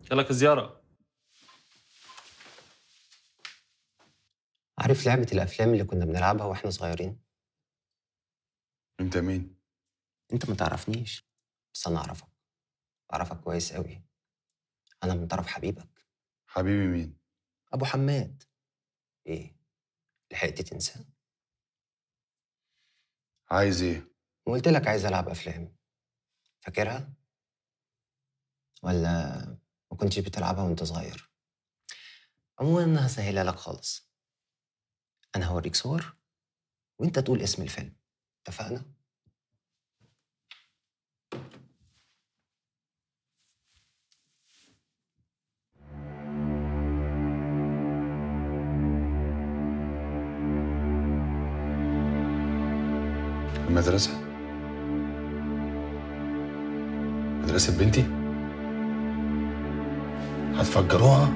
جالك زياره عارف لعبة الأفلام اللي كنا بنلعبها وإحنا صغيرين؟ انت مين؟ أنت ما تعرفنيش بس أنا أعرفك أعرفك كويس قوي أنا من طرف حبيبك حبيبي مين؟ أبو حماد إيه؟ لحقت تنسى؟ عايز ايه؟ ما قلت لك عايز ألعب أفلام فاكرها؟ ولا ما كنتش بتلعبها وأنت صغير؟ عموما أنا هسهلها لك خالص أنا هوريك صور وأنت تقول اسم الفيلم اتفقنا؟ المدرسة مدرسة بنتي؟ هتفجروها؟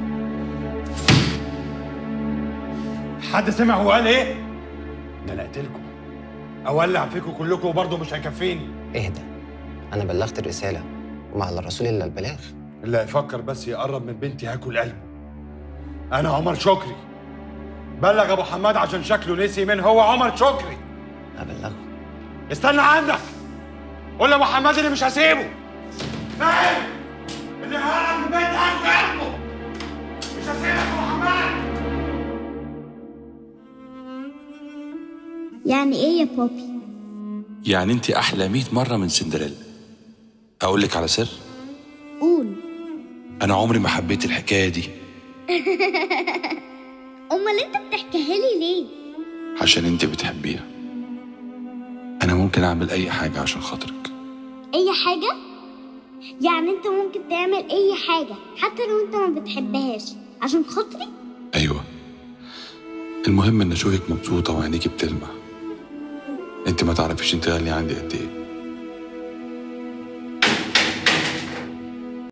حد سمع هو قال ايه؟ ده انا اقتلكم اولع فيكم كلكم وبرضه مش هيكفيني اهدى أنا بلغت الرسالة وما على الرسول إلا البلاغ اللي هيفكر بس يقرب من بنتي هاكل قلبه انا عمر شكري بلغ ابو حماد عشان شكله نسي من هو عمر شكري هبلغه استنى عندك قول لابو حماد اللي مش هسيبه فاهم اللي هرب من بنتي هاكل قلبه مش هسيبك يا ابو حماد يعني ايه يا بابي يعني انت احلى 100 مره من سندريلا اقول لك على سر قول انا عمري ما حبيت الحكايه دي امال انت بتحكيها لي ليه عشان انت بتحبيها انا ممكن اعمل اي حاجه عشان خاطرك اي حاجه يعني انت ممكن تعمل اي حاجه حتى لو انت ما بتحبهاش عشان خاطري ايوه المهم ان اشوفك مبسوطه وعينيكي بتلمع انت ما تعرفيش انت غاليه عندي قد ايه